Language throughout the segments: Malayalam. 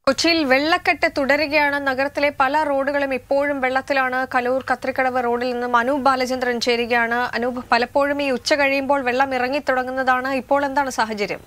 കൊച്ചിയിൽ വെള്ളക്കെട്ട് തുടരുകയാണ് നഗരത്തിലെ പല റോഡുകളും ഇപ്പോഴും വെള്ളത്തിലാണ് കലൂർ കത്രിക്കടവ് റോഡിൽ നിന്നും അനൂപ് ബാലചന്ദ്രൻ ചേരുകയാണ് അനൂപ് പലപ്പോഴും ഈ ഉച്ച കഴിയുമ്പോൾ വെള്ളം ഇറങ്ങി തുടങ്ങുന്നതാണ് ഇപ്പോൾ എന്താണ് സാഹചര്യം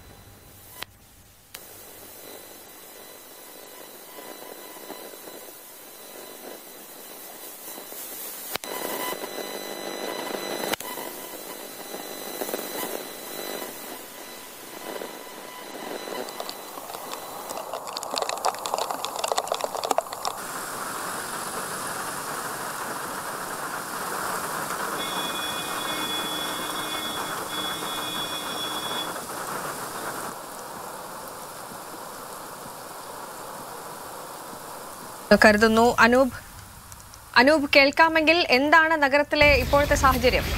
കരുതുന്നു അനൂപ് അനൂപ് കേൾക്കാമെങ്കിൽ എന്താണ് നഗരത്തിലെ ഇപ്പോഴത്തെ സാഹചര്യം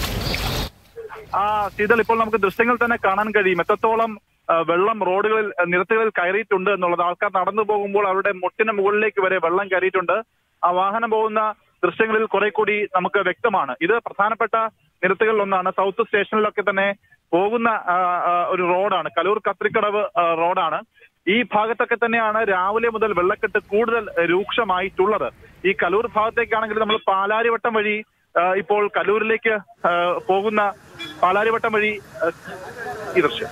ആ ശീതൾ ഇപ്പോൾ നമുക്ക് ദൃശ്യങ്ങൾ തന്നെ കാണാൻ കഴിയും എത്രത്തോളം ആ, വെള്ളം റോഡുകളിൽ ആ, നിരത്തുകളിൽ കയറിയിട്ടുണ്ട് എന്നുള്ളത് ആൾക്കാർ നടന്നു പോകുമ്പോൾ അവരുടെ മുട്ടിന് മുകളിലേക്ക് വരെ വെള്ളം കയറിയിട്ടുണ്ട് ആ വാഹനം പോകുന്ന ദൃശ്യങ്ങളിൽ കുറെ കൂടി നമുക്ക് വ്യക്തമാണ് ഇത് പ്രധാനപ്പെട്ട നിരത്തുകളിൽ ഒന്നാണ് സൗത്ത് സ്റ്റേഷനിലൊക്കെ തന്നെ പോകുന്ന ആ, ആ, ഒരു റോഡാണ് കലൂർ കത്രിക്കടവ് ആ, റോഡാണ് ഈ ഭാഗത്തൊക്കെ തന്നെയാണ് രാവിലെ മുതൽ വെള്ളക്കെട്ട് കൂടുതൽ രൂക്ഷമായിട്ടുള്ളത് ഈ കലൂർ ഭാഗത്തേക്കാണെങ്കിൽ നമ്മൾ പാലാരിവട്ടം വഴി ആ, ഇപ്പോൾ കലൂരിലേക്ക് ആ, പോകുന്ന പാലാരിവട്ടം വഴി ആ, ഈ ദൃശ്യം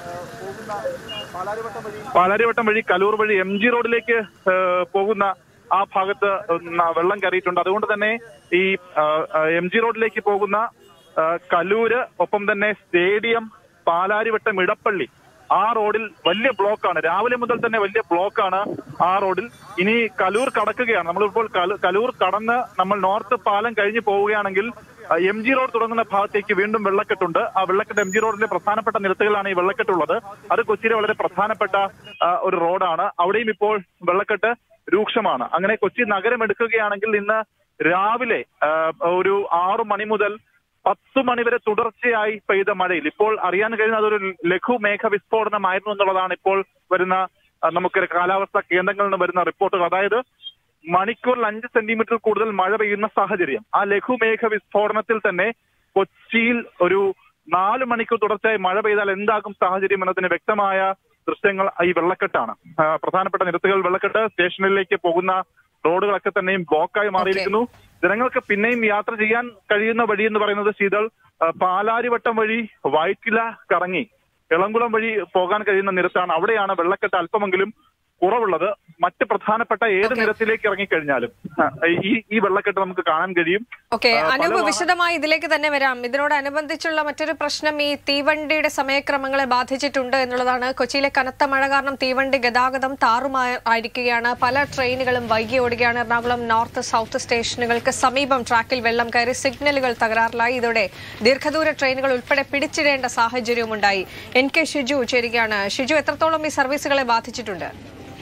പാലാരിവട്ടം വഴി കലൂർ വഴി എം ജി റോഡിലേക്ക് ആ, പോകുന്ന ആ ഭാഗത്ത് ന- വെള്ളം കയറിയിട്ടുണ്ട് അതുകൊണ്ട് തന്നെ ഈ എം ജി റോഡിലേക്ക് പോകുന്ന ആ, കലൂര് ഒപ്പം തന്നെ സ്റ്റേഡിയം പാലാരിവട്ടം ഇടപ്പള്ളി ആ റോഡിൽ വലിയ ബ്ലോക്കാണ് രാവിലെ മുതൽ തന്നെ വലിയ ബ്ലോക്കാണ് ആ റോഡിൽ ഇനി കലൂർ കടക്കുകയാണ് നമ്മളിപ്പോൾ കലൂ- കലൂർ കടന്ന് നമ്മൾ നോർത്ത് പാലം കഴിഞ്ഞ് പോവുകയാണെങ്കിൽ എം ജി റോഡ് തുടങ്ങുന്ന ഭാഗത്തേക്ക് വീണ്ടും വെള്ളക്കെട്ടുണ്ട് ആ വെള്ളക്കെട്ട് എം ജി റോഡിലെ പ്രധാനപ്പെട്ട നിരത്തുകളാണ് ഈ വെള്ളക്കെട്ടുള്ളത് അത് കൊച്ചിയിലെ വളരെ പ്രധാനപ്പെട്ട ആ, ഒരു റോഡാണ് അവിടെയും ഇപ്പോൾ വെള്ളക്കെട്ട് രൂക്ഷമാണ് അങ്ങനെ കൊച്ചി നഗരം എടുക്കുകയാണെങ്കിൽ ഇന്ന് രാവിലെ ആ, ഒരു ആറു മണി മുതൽ പത്ത് മണി വരെ തുടർച്ചയായി പെയ്ത മഴയിൽ ഇപ്പോൾ അറിയാൻ കഴിയുന്ന അതൊരു ലഘു മേഘ വിസ്ഫോടനമായിരുന്നു എന്നുള്ളതാണ് ഇപ്പോൾ വരുന്ന ആ, നമുക്ക് കാലാവസ്ഥാ കേന്ദ്രങ്ങളിൽ നിന്ന് വരുന്ന റിപ്പോർട്ടുകൾ അതായത് മണിക്കൂറിൽ അഞ്ച് സെന്റിമീറ്റർ കൂടുതൽ മഴ പെയ്യുന്ന സാഹചര്യം ആ ലഘുമേഘ വിസ്ഫോടനത്തിൽ തന്നെ കൊച്ചിയിൽ ഒരു നാല് മണിക്കൂർ തുടർച്ചയായി മഴ പെയ്താൽ എന്താകും സാഹചര്യം എന്നതിന് വ്യക്തമായ ദൃശ്യങ്ങൾ ഈ വെള്ളക്കെട്ടാണ് ആ, പ്രധാനപ്പെട്ട നിരത്തുകൾ വെള്ളക്കെട്ട് സ്റ്റേഷനിലേക്ക് പോകുന്ന റോഡുകളൊക്കെ തന്നെയും ബ്ലോക്കായി മാറിയിരിക്കുന്നു ജനങ്ങൾക്ക് പിന്നെയും യാത്ര ചെയ്യാൻ കഴിയുന്ന വഴി എന്ന് പറയുന്നത് ശീതൾ ആ, പാലാരിവട്ടം വഴി വൈറ്റില കറങ്ങി ഇളംകുളം വഴി പോകാൻ കഴിയുന്ന നിരത്താണ് അവിടെയാണ് വെള്ളക്കെട്ട് അല്പമെങ്കിലും കുറവുള്ളത് മറ്റ് പ്രധാനപ്പെട്ട ഏത് Okay. നിരത്തിലേക്ക് ഇറങ്ങിക്കഴിഞ്ഞാലും ആ, ഈ ഈ വെള്ളക്കെട്ട് നമുക്ക് കാണാൻ കഴിയും ഓക്കെ ആ, പല അനൂപ് വാഹന- വിശദമായി ഇതിലേക്ക് തന്നെ വരാം ഇതിനോടനുബന്ധിച്ചുള്ള മറ്റൊരു പ്രശ്നം ഈ തീവണ്ടിയുടെ സമയക്രമങ്ങളെ ബാധിച്ചിട്ടുണ്ട് എന്നുള്ളതാണ് കൊച്ചിയിലെ കനത്ത മഴ കാരണം തീവണ്ടി ഗതാഗതം താറുമായിരിക്കുകയാണ് പല ട്രെയിനുകളും വൈകി ഓടുകയാണ് എറണാകുളം നോർത്ത് സൗത്ത് സ്റ്റേഷനുകൾക്ക് സമീപം ട്രാക്കിൽ വെള്ളം കയറി സിഗ്നലുകൾ തകരാറിലായി ഇതോടെ ദീർഘദൂര ട്രെയിനുകൾ ഉൾപ്പെടെ പിടിച്ചിടേണ്ട സാഹചര്യവുമുണ്ടായി എൻ കെ ഷിജു ചേരുകയാണ് ഷിജു എത്രത്തോളം ഈ സർവീസുകളെ ബാധിച്ചിട്ടുണ്ട്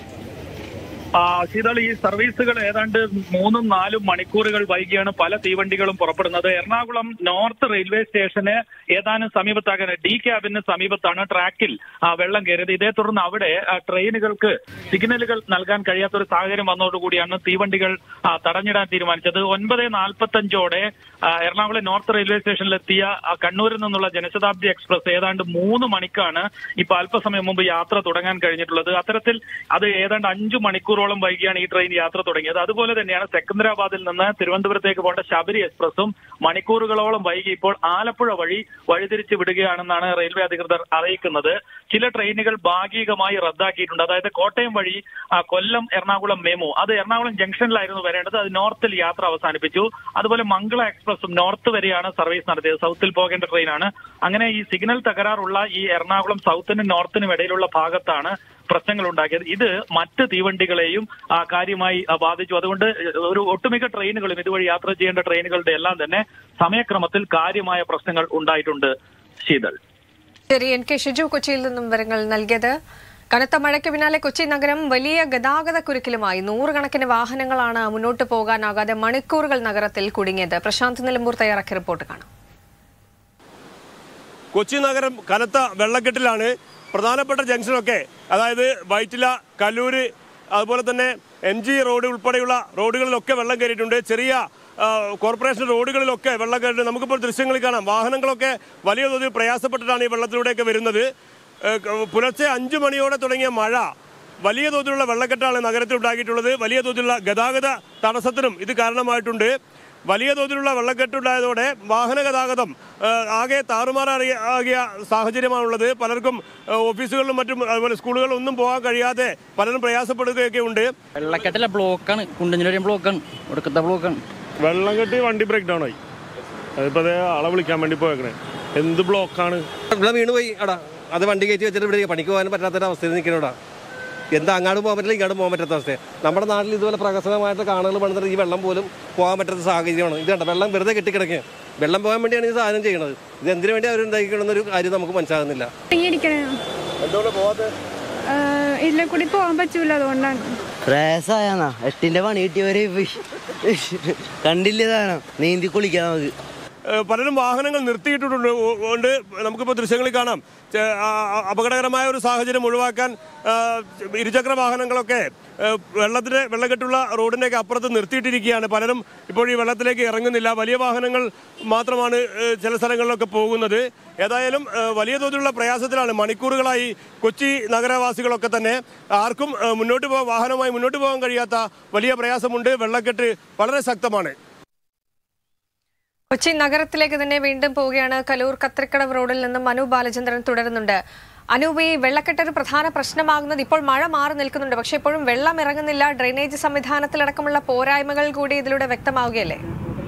ആ, ശീതൾ ഈ സർവീസുകൾ ഏതാണ്ട് മൂന്നും നാലും മണിക്കൂറുകൾ വൈകിയാണ് പല തീവണ്ടികളും പുറപ്പെടുന്നത് എറണാകുളം നോർത്ത് റെയിൽവേ സ്റ്റേഷന് ഏതാനും സമീപത്താകാൻ ഡി ക്യാബിന് സമീപത്താണ് ട്രാക്കിൽ ആ, വെള്ളം കയറിയത് ഇതേ തുടർന്ന് അവിടെ ആ, ട്രെയിനുകൾക്ക് സിഗ്നലുകൾ നൽകാൻ കഴിയാത്ത ഒരു സാഹചര്യം വന്നതോടുകൂടിയാണ് തീവണ്ടികൾ ആ, തടഞ്ഞിടാൻ തീരുമാനിച്ചത് ഒൻപത് നാൽപ്പത്തഞ്ചോടെ ആ, എറണാകുളം നോർത്ത് റെയിൽവേ സ്റ്റേഷനിലെത്തിയ ആ, കണ്ണൂരിൽ നിന്നുള്ള ജനശതാബ്ദി എക്സ്പ്രസ് ഏതാണ്ട് മൂന്ന് മണിക്കാണ് ഇപ്പൊ അല്പസമയം മുമ്പ് യാത്ര തുടങ്ങാൻ കഴിഞ്ഞിട്ടുള്ളത് അത്തരത്തിൽ അത് ഏതാണ്ട് അഞ്ചു മണിക്കൂറോളം വൈകിയാണ് ഈ ട്രെയിൻ യാത്ര തുടങ്ങിയത് അതുപോലെ തന്നെയാണ് സെക്കന്ദരാബാദിൽ നിന്ന് തിരുവനന്തപുരത്തേക്ക് പോകേണ്ട ശബരി എക്സ്പ്രസും മണിക്കൂറുകളോളം വൈകി ഇപ്പോൾ ആലപ്പുഴ വഴി വഴിതിരിച്ചു വിടുകയാണെന്നാണ് റെയിൽവേ അധികൃതർ അറിയിക്കുന്നത് ചില ട്രെയിനുകൾ ഭാഗികമായി റദ്ദാക്കിയിട്ടുണ്ട് അതായത് കോട്ടയം വഴി ആ, കൊല്ലം എറണാകുളം മെമു അത് എറണാകുളം ജംഗ്ഷനിലായിരുന്നു വരേണ്ടത് അത് നോർത്തിൽ യാത്ര അവസാനിപ്പിച്ചു അതുപോലെ മംഗള എക്സ്പ്രസും നോർത്ത് വരെയാണ് സർവീസ് നടത്തിയത് സൗത്തിൽ പോകേണ്ട ട്രെയിനാണ് അങ്ങനെ ഈ സിഗ്നൽ തകരാറുള്ള ഈ എറണാകുളം സൗത്തിനും നോർത്തിനും ഇടയിലുള്ള ഭാഗത്താണ് പ്രശ്നങ്ങൾ ഉണ്ടാക്കിയത് ഇത് മറ്റ് തീവണ്ടികളെയും ആ, കാര്യമായി ആ, ബാധിച്ചു അതുകൊണ്ട് ഒരു ഒട്ടുമിക്ക ട്രെയിനുകളും ഇതുവഴി യാത്ര ചെയ്യേണ്ട ട്രെയിനുകളുടെ എല്ലാം തന്നെ സമയക്രമത്തിൽ കാര്യമായ പ്രശ്നങ്ങൾ ഉണ്ടായിട്ടുണ്ട് ശീതൾ ശരി എൻ കെ ഷിജു കൊച്ചിയിൽ നിന്നും വിവരങ്ങൾ നൽകിയത് കനത്ത മഴയ്ക്ക് പിന്നാലെ കൊച്ചി നഗരം വലിയ ഗതാഗത കുരുക്കിലുമായി നൂറുകണക്കിന് വാഹനങ്ങളാണ് മുന്നോട്ട് പോകാനാകാതെ മണിക്കൂറുകൾ നഗരത്തിൽ കുടുങ്ങിയത് പ്രശാന്ത് നിലമ്പൂർ തയ്യാറാക്കിയ റിപ്പോർട്ട് കാണാം കൊച്ചി നഗരം കനത്ത വെള്ളക്കെട്ടിലാണ് പ്രധാനപ്പെട്ട ജംഗ്ഷനൊക്കെ അതായത് വൈറ്റില കല്ലൂര് അതുപോലെ തന്നെ എം ജി റോഡ് ഉൾപ്പെടെയുള്ള റോഡുകളിലൊക്കെ വെള്ളം കയറിയിട്ടുണ്ട് ചെറിയ ആ, കോർപ്പറേഷൻ റോഡുകളിലൊക്കെ വെള്ളം കയറിയിട്ടുണ്ട് നമുക്കിപ്പോൾ ദൃശ്യങ്ങളിൽ കാണാം വാഹനങ്ങളൊക്കെ വലിയ തോതിൽ പ്രയാസപ്പെട്ടിട്ടാണ് ഈ വെള്ളത്തിലൂടെയൊക്കെ വരുന്നത് ഏ, ക- പുലർച്ചെ അഞ്ചു മണിയോടെ തുടങ്ങിയ മഴ വലിയ തോതിലുള്ള വെള്ളക്കെട്ടാണ് നഗരത്തിൽ ഉണ്ടാക്കിയിട്ടുള്ളത് വലിയ തോതിലുള്ള ഗതാഗത തടസ്സത്തിനും ഇത് കാരണമായിട്ടുണ്ട് വലിയ തോതിലുള്ള വെള്ളക്കെട്ടുണ്ടായതോടെ വാഹന ഗതാഗതം ആ, ആകെ താറുമാറാകിയ ആകിയ സാഹചര്യമാണുള്ളത് പലർക്കും ആ, ഓഫീസുകളിലും മറ്റും അതുപോലെ സ്കൂളുകളിലും ഒന്നും പോകാൻ കഴിയാതെ പലരും പ്രയാസപ്പെടുകയൊക്കെ ഉണ്ട് വെള്ളക്കെട്ടല്ല ബ്ലോക്കാണ് കുണ്ടഞ്ഞിലൊരു ബ്ലോക്കാണ് ഒടുക്കത്തെ ബ്ലോക്കാണ് വെള്ളം കെട്ടി വണ്ടി ബ്രേക്ക് ഡൗൺ ആയി അതിപ്പോ അതേ ആളെ വിളിക്കാൻ വേണ്ടി പോയേക്കണേ എന്ത് ബ്ലോക്കാണ് ഇവിടെ വീണ് പോയി അടാ അത് വണ്ടി കയറ്റി വെച്ചിട്ട് ഇവിടെ പണിക്ക് പോകാൻ പറ്റാത്തൊരു അവസ്ഥയിൽ നിൽക്കണോടാ എന്താ അങ്ങാടും പോകാൻ പറ്റില്ല ഇങ്ങോട്ടും പോകാൻ പറ്റാത്ത അവസ്ഥ നമ്മുടെ നാട്ടിൽ ഇതുപോലെ പ്രകസനമായിട്ട് കാണുകൾ പണിതിട്ട് ഈ വെള്ളം പോലും പോകാൻ പറ്റാത്ത സാഹചര്യമാണ് ഇത് കണ്ട വെള്ളം വെറുതെ കെട്ടിക്കിടക്കുക വെള്ളം പോകാൻ വേണ്ടിയാണ് ഈ സാധനം ചെയ്യുന്നത് ഇത് എന്തിനു വേണ്ടി അവർ ഉണ്ടാക്കിക്കണമെന്നൊരു കാര്യം നമുക്ക് മനസ്സിലാകുന്നില്ല ഇരിക്കണേ ഇതിലെ കൂടി പോകാൻ പറ്റൂല അതുകൊണ്ടാണ് പ്രയാസായാ എട്ടിന്റെ പണി കിട്ടിയവരെ കണ്ടില്ല സാധനം നീന്തി കുളിക്കാം നമുക്ക് ഏഹ് പലരും വാഹനങ്ങൾ നിർത്തിയിട്ടുണ്ട് കൊണ്ട് നമുക്കിപ്പോൾ ദൃശ്യങ്ങളിൽ കാണാം ചെ- ആ- ആ- അപകടകരമായ ഒരു സാഹചര്യം ഒഴിവാക്കാൻ ആ, ഇരുചക്ര വാഹനങ്ങളൊക്കെ ഏഹ് വെള്ളത്തിന് വെള്ളക്കെട്ടുള്ള റോഡിൻ്റെയൊക്കെ അപ്പുറത്ത് നിർത്തിയിട്ടിരിക്കുകയാണ് പലരും ഇപ്പോൾ ഈ വെള്ളത്തിലേക്ക് ഇറങ്ങുന്നില്ല വലിയ വാഹനങ്ങൾ മാത്രമാണ് ഏഹ് ചില സ്ഥലങ്ങളിലൊക്കെ പോകുന്നത് ഏതായാലും ഏഹ് വലിയ തോതിലുള്ള പ്രയാസത്തിലാണ് മണിക്കൂറുകളായി കൊച്ചി നഗരവാസികളൊക്കെ തന്നെ ആർക്കും ഏഹ് മുന്നോട്ട് പോകാൻ വാഹനമായി മുന്നോട്ട് പോകാൻ കഴിയാത്ത വലിയ പ്രയാസമുണ്ട് വെള്ളക്കെട്ട് വളരെ ശക്തമാണ് കൊച്ചി നഗരത്തിലേക്ക് തന്നെ വീണ്ടും പോവുകയാണ് കലൂർ കത്രിക്കടവ് റോഡിൽ നിന്നും മനു ബാലചന്ദ്രൻ തുടരുന്നുണ്ട് അനൂപ് ഈ വെള്ളക്കെട്ട് ഒരു പ്രധാന പ്രശ്നമാകുന്നത് ഇപ്പോൾ മഴ മാറി നിൽക്കുന്നുണ്ട് പക്ഷെ ഇപ്പോഴും വെള്ളം ഇറങ്ങുന്നില്ല ഡ്രെയിനേജ് സംവിധാനത്തിലടക്കമുള്ള പോരായ്മകൾ കൂടി ഇതിലൂടെ വ്യക്തമാവുകയല്ലേ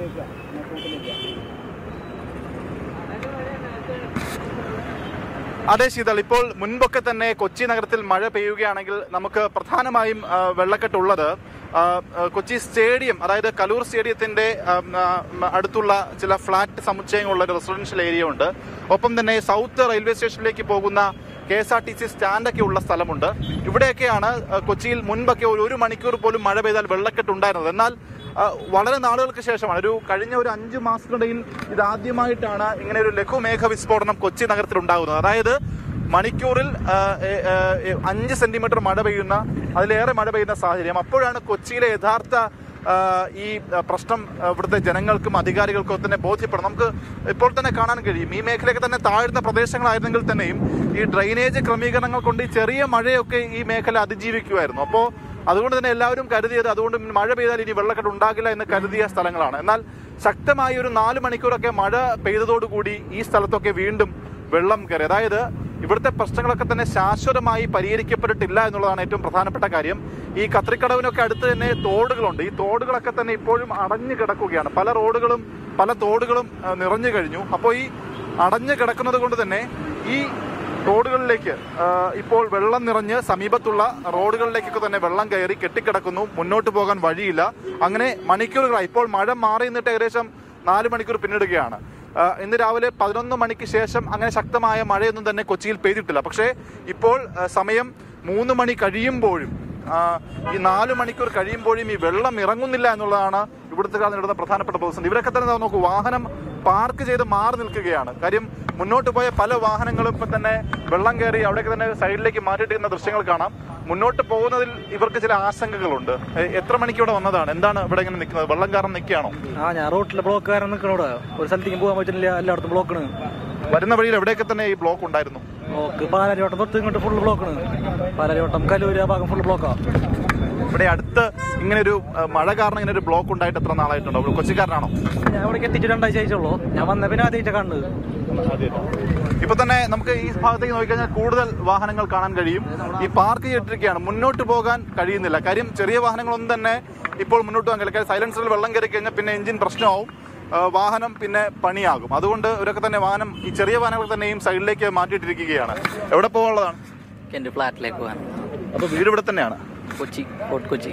അതെ ശീതൾ ഇപ്പോൾ മുൻപൊക്കെ തന്നെ കൊച്ചി നഗരത്തിൽ മഴ പെയ്യുകയാണെങ്കിൽ നമുക്ക് പ്രധാനമായും ആ, വെള്ളക്കെട്ടുള്ളത് ആ, ആ, കൊച്ചി സ്റ്റേഡിയം അതായത് കലൂർ സ്റ്റേഡിയത്തിന്റെ ആ, ആ, അടുത്തുള്ള ചില ഫ്ളാറ്റ് സമുച്ചയങ്ങളുള്ള ഒരു റെസിഡൻഷ്യൽ ഏരിയ ഉണ്ട് ഒപ്പം തന്നെ സൗത്ത് റെയിൽവേ സ്റ്റേഷനിലേക്ക് പോകുന്ന K S R T C സ്റ്റാൻഡൊക്കെ ഉള്ള സ്ഥലമുണ്ട് ഇവിടെയൊക്കെയാണ് ആ, കൊച്ചിയിൽ മുൻപൊക്കെ ഒരു ഒരു മണിക്കൂർ പോലും മഴ പെയ്താൽ വെള്ളക്കെട്ട് ഉണ്ടായിരുന്നത് എന്നാൽ ആ, വളരെ നാളുകൾക്ക് ശേഷമാണ് ഒരു കഴിഞ്ഞ ഒരു അഞ്ചു മാസത്തിനിടയിൽ ഇതാദ്യമായിട്ടാണ് ഇങ്ങനെ ഒരു ലഘുമേഘ വിസ്ഫോടനം കൊച്ചി നഗരത്തിൽ ഉണ്ടാകുന്നത് അതായത് മണിക്കൂറിൽ ആ, ഏ, ഏ, അഞ്ച് സെന്റിമീറ്റർ മഴ പെയ്യുന്ന അതിലേറെ മഴ പെയ്യുന്ന സാഹചര്യം അപ്പോഴാണ് കൊച്ചിയിലെ യഥാർത്ഥ ആ, ഈ ആ, പ്രശ്നം ആ, ഇവിടുത്തെ ജനങ്ങൾക്കും അധികാരികൾക്കും തന്നെ ബോധ്യപ്പെടും നമുക്ക് ഇപ്പോൾ തന്നെ കാണാൻ കഴിയും ഈ മേഖലയൊക്കെ തന്നെ താഴ്ന്ന പ്രദേശങ്ങളായിരുന്നെങ്കിൽ തന്നെയും ഈ ഡ്രൈനേജ് ക്രമീകരണങ്ങൾ കൊണ്ട് ഈ ചെറിയ മഴയൊക്കെ ഈ മേഖല അതിജീവിക്കുമായിരുന്നു അപ്പോൾ അതുകൊണ്ട് തന്നെ എല്ലാവരും കരുതിയത് അതുകൊണ്ട് മഴ പെയ്താൽ ഇനി വെള്ളക്കെട്ട് ഉണ്ടാകില്ല എന്ന് കരുതിയ സ്ഥലങ്ങളാണ് എന്നാൽ ശക്തമായ ഒരു നാല് മണിക്കൂറൊക്കെ മഴ പെയ്തതോടുകൂടി ഈ സ്ഥലത്തൊക്കെ വീണ്ടും വെള്ളം കയറി അതായത് ഇവിടുത്തെ പ്രശ്നങ്ങളൊക്കെ തന്നെ ശാശ്വതമായി പരിഹരിക്കപ്പെട്ടിട്ടില്ല എന്നുള്ളതാണ് ഏറ്റവും പ്രധാനപ്പെട്ട കാര്യം ഈ കത്രിക്കടവിനൊക്കെ അടുത്ത് തന്നെ തോടുകളുണ്ട് ഈ തോടുകളൊക്കെ തന്നെ ഇപ്പോഴും അടഞ്ഞു കിടക്കുകയാണ് പല റോഡുകളും പല തോടുകളും ആ, നിറഞ്ഞു കഴിഞ്ഞു അപ്പോൾ ഈ അടഞ്ഞു കിടക്കുന്നത് കൊണ്ട് തന്നെ ഈ റോഡുകളിലേക്ക് ആ, ഇപ്പോൾ വെള്ളം നിറഞ്ഞ് സമീപത്തുള്ള റോഡുകളിലേക്കൊക്കെ തന്നെ വെള്ളം കയറി കെട്ടിക്കിടക്കുന്നു മുന്നോട്ട് പോകാൻ വഴിയില്ല അങ്ങനെ മണിക്കൂറുകളായി ഇപ്പോൾ മഴ മാറി നിന്നിട്ട് ഏകദേശം നാല് മണിക്കൂർ പിന്നിടുകയാണ് ആ, ഇന്ന് രാവിലെ പതിനൊന്ന് മണിക്ക് ശേഷം അങ്ങനെ ശക്തമായ മഴയൊന്നും തന്നെ കൊച്ചിയിൽ പെയ്തിട്ടില്ല പക്ഷേ ഇപ്പോൾ ആ, സമയം മൂന്ന് മണി കഴിയുമ്പോഴും ആ, ഈ നാല് മണിക്കൂർ കഴിയുമ്പോഴും ഈ വെള്ളം ഇറങ്ങുന്നില്ല എന്നുള്ളതാണ് ഇവിടുത്തെ നേരിടുന്ന പ്രധാനപ്പെട്ട പ്രതിസന്ധി ഇവരൊക്കെ തന്നെ ദാ നോക്കൂ വാഹനം പാർക്ക് ചെയ്ത് മാറി നിൽക്കുകയാണ് കാര്യം മുന്നോട്ട് പോയ പല വാഹനങ്ങളും ഇപ്പൊ തന്നെ വെള്ളം കയറി അവിടെയൊക്കെ തന്നെ സൈഡിലേക്ക് മാറ്റിയിട്ടിരിക്കുന്ന ദൃശ്യങ്ങൾ കാണാം മുന്നോട്ട് പോകുന്നതിൽ ഇവർക്ക് ചില ആശങ്കകളുണ്ട് എ- എത്ര മണിക്ക് ഇവിടെ വന്നതാണ് എന്താണ് ഇവിടെ ഇങ്ങനെ നിൽക്കുന്നത് വെള്ളം കാരണം നിൽക്കുകയാണോ ആ ഞാൻ റോട്ടിലെ ബ്ലോക്ക് കാരണം നിൽക്കണോടെ ഒരു സ്ഥലത്തേക്ക് പോകാൻ പറ്റുന്നില്ല എല്ലായിടത്തും ബ്ലോക്കാണ് വരുന്ന വഴിയിൽ എവിടെയൊക്കെ തന്നെ ഈ ബ്ലോക്ക് ഉണ്ടായിരുന്നു ബ്ലോക്ക് പാലാരിവട്ടം തൊട്ട് ഇങ്ങോട്ട് ഫുൾ ബ്ലോക്കാണ് പാലാരിവട്ടം കലൂര് ആ ഭാഗം ഫുൾ ബ്ലോക്കാ ഇവിടെ അടുത്ത് ഇങ്ങനെ ഒരു ആ, മഴ കാരണം ഇങ്ങനെ ഒരു ബ്ലോക്ക് ഉണ്ടായിട്ട് എത്ര നാളായിട്ടുണ്ടോ കൊച്ചിക്കാരനാണോ ഞാൻ ഇവിടേക്ക് എത്തിയിട്ട് രണ്ടാഴ്ച ആയിട്ടുള്ളൂ ഞാൻ വന്ന പിന്നെ ആദ്യമായിട്ട് കാണുന്നത് ഇപ്പൊ തന്നെ നമുക്ക് ഈ ഭാഗത്തേക്ക് നോക്കിക്കഴിഞ്ഞാൽ കൂടുതൽ വാഹനങ്ങൾ കാണാൻ കഴിയും ഈ പാർക്ക് ചെയ്തിട്ടിരിക്കുകയാണ് മുന്നോട്ട് പോകാൻ കഴിയുന്നില്ല കാര്യം ചെറിയ വാഹനങ്ങളൊന്നും തന്നെ ഇപ്പോൾ മുന്നോട്ട് പോകാൻ കഴിയില്ല കാര്യം സൈലൻസറിൽ വെള്ളം കയറി കഴിഞ്ഞാൽ പിന്നെ എഞ്ചിൻ പ്രശ്നമാവും ആ, വാഹനം പിന്നെ പണിയാകും അതുകൊണ്ട് ഇവരൊക്കെ തന്നെ വാഹനം ഈ ചെറിയ വാഹനങ്ങൾ തന്നെയും സൈഡിലേക്ക് മാറ്റിയിട്ടിരിക്കുകയാണ് എവിടെ പോകാനുള്ളതാണ് എൻ്റെ ഫ്ലാറ്റിലേക്ക് പോകാൻ അപ്പൊ വീട് ഇവിടെ തന്നെയാണ് കൊച്ചി ഫോർട്ട് കൊച്ചി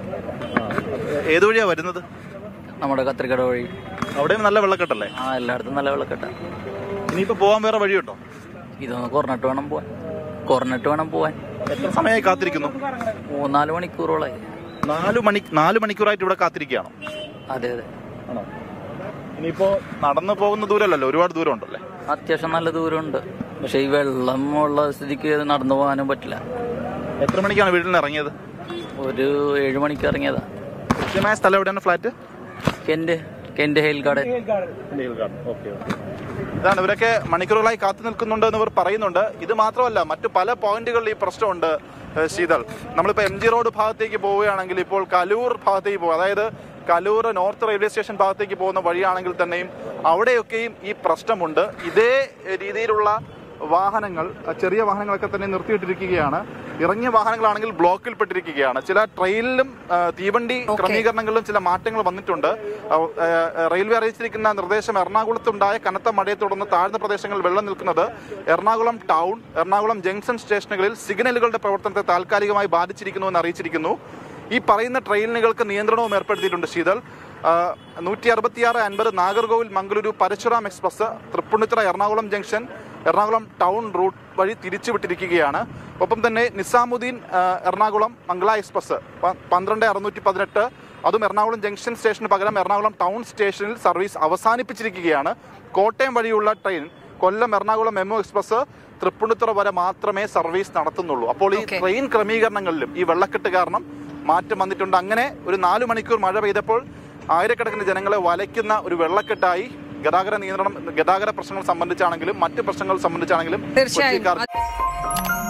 ഏത് വഴിയാ വരുന്നത് നമ്മുടെ കത്രിക്കട വഴി അവിടെയും നല്ല വെള്ളക്കെട്ടല്ലേ ആ എല്ലായിടത്തും നല്ല വെള്ളക്കെട്ട ഇനിയിപ്പോ പോകാൻ വേറെ വഴിയുണ്ടോ ഇതൊന്ന് കുറഞ്ഞിട്ട് വേണം പോവാൻ കുറഞ്ഞിട്ട് വേണം പോവാൻ എത്ര സമയമായി കാത്തിരിക്കുന്നു മൂന്നാല് മണിക്കൂറോളായി നാല് മണി നാല് മണിക്കൂറായിട്ട് ഇവിടെ കാത്തിരിക്കുകയാണോ അതെ അതെ ആണോ ഇനിയിപ്പോ നടന്നു പോകുന്ന ദൂരമല്ലല്ലോ ഒരുപാട് ദൂരം ഉണ്ടല്ലേ അത്യാവശ്യം നല്ല ദൂരമുണ്ട് പക്ഷെ ഈ വെള്ളം ഉള്ള സ്ഥിതിക്ക് നടന്നു പോകാനും പറ്റില്ല എത്ര മണിക്കാണ് വീട്ടിൽ നിന്ന് ഇറങ്ങിയത് ഒരു ഏഴ് മണിക്ക് ഇറങ്ങിയതാ കൃത്യമായ സ്ഥലം എവിടെയാണ് flat Kent Kent Hale Garden ഇതാണ് ഇവരൊക്കെ മണിക്കൂറുകളായി കാത്തു നിൽക്കുന്നുണ്ട് എന്ന് ഇവർ പറയുന്നുണ്ട് ഇത് മാത്രമല്ല മറ്റു പല പോയിന്റുകളിൽ ഈ പ്രശ്നമുണ്ട് ഏഹ് ശീതൾ നമ്മളിപ്പോൾ എം ജി റോഡ് ഭാഗത്തേക്ക് പോവുകയാണെങ്കിൽ ഇപ്പോൾ കലൂർ ഭാഗത്തേക്ക് പോകും അതായത് കലൂർ നോർത്ത് റെയിൽവേ സ്റ്റേഷൻ ഭാഗത്തേക്ക് പോകുന്ന വഴിയാണെങ്കിൽ തന്നെയും അവിടെയൊക്കെയും ഈ പ്രശ്നമുണ്ട് ഇതേ രീതിയിലുള്ള വാഹനങ്ങൾ അഹ് ചെറിയ വാഹനങ്ങളൊക്കെ തന്നെ നിർത്തിയിട്ടിരിക്കുകയാണ് ഇറങ്ങിയ വാഹനങ്ങളാണെങ്കിൽ ബ്ലോക്കിൽ പെട്ടിരിക്കുകയാണ് ചില ട്രെയിനിലും ആ, തീവണ്ടി ക്രമീകരണങ്ങളിലും ചില മാറ്റങ്ങൾ വന്നിട്ടുണ്ട് ആ, ആ, റെയിൽവേ അറിയിച്ചിരിക്കുന്ന നിർദ്ദേശം എറണാകുളത്തുണ്ടായ കനത്ത മഴയെ തുടർന്ന് താഴ്ന്ന പ്രദേശങ്ങളിൽ വെള്ളം നിൽക്കുന്നത് എറണാകുളം ടൗൺ എറണാകുളം ജംഗ്ഷൻ സ്റ്റേഷനുകളിൽ സിഗ്നലുകളുടെ പ്രവർത്തനത്തെ താൽക്കാലികമായി ബാധിച്ചിരിക്കുന്നുവെന്ന് അറിയിച്ചിരിക്കുന്നു ഈ പറയുന്ന ട്രെയിനുകൾക്ക് നിയന്ത്രണവും ഏർപ്പെടുത്തിയിട്ടുണ്ട് ശീതൾ നൂറ്റി അറുപത്തിയാറ് അൻപത് Nagercoil Mangaluru Parasuram express Tripunithura Ernakulam junction Ernakulam town route വഴി തിരിച്ചുവിട്ടിരിക്കുകയാണ് ഒപ്പം തന്നെ നിസാമുദ്ദീൻ ആ, എറണാകുളം മംഗള എക്സ്പ്രസ് പ- പന്ത്രണ്ട് അറുന്നൂറ്റി പതിനെട്ട് അതും എറണാകുളം ജംഗ്ഷൻ സ്റ്റേഷന് പകരം എറണാകുളം ടൗൺ സ്റ്റേഷനിൽ സർവീസ് അവസാനിപ്പിച്ചിരിക്കുകയാണ് കോട്ടയം വഴിയുള്ള train Kollam Ernakulam MEMU express Tripunithura വരെ മാത്രമേ സർവീസ് നടത്തുന്നുള്ളൂ അപ്പോൾ ഈ Okay. ട്രെയിൻ ക്രമീകരണങ്ങളിലും ഈ വെള്ളക്കെട്ട് കാരണം മാറ്റം വന്നിട്ടുണ്ട് അങ്ങനെ ഒരു നാലു മണിക്കൂർ മഴ പെയ്തപ്പോൾ ആയിരക്കണക്കിന് ജനങ്ങളെ വലയ്ക്കുന്ന ഒരു വെള്ളക്കെട്ടായി ഗതാഗത നിയന്ത്രണം ഗതാഗത പ്രശ്നങ്ങൾ സംബന്ധിച്ചാണെങ്കിലും മറ്റ് പ്രശ്നങ്ങൾ സംബന്ധിച്ചാണെങ്കിലും തീർച്ചയായും കൊച്ചിക്കാർ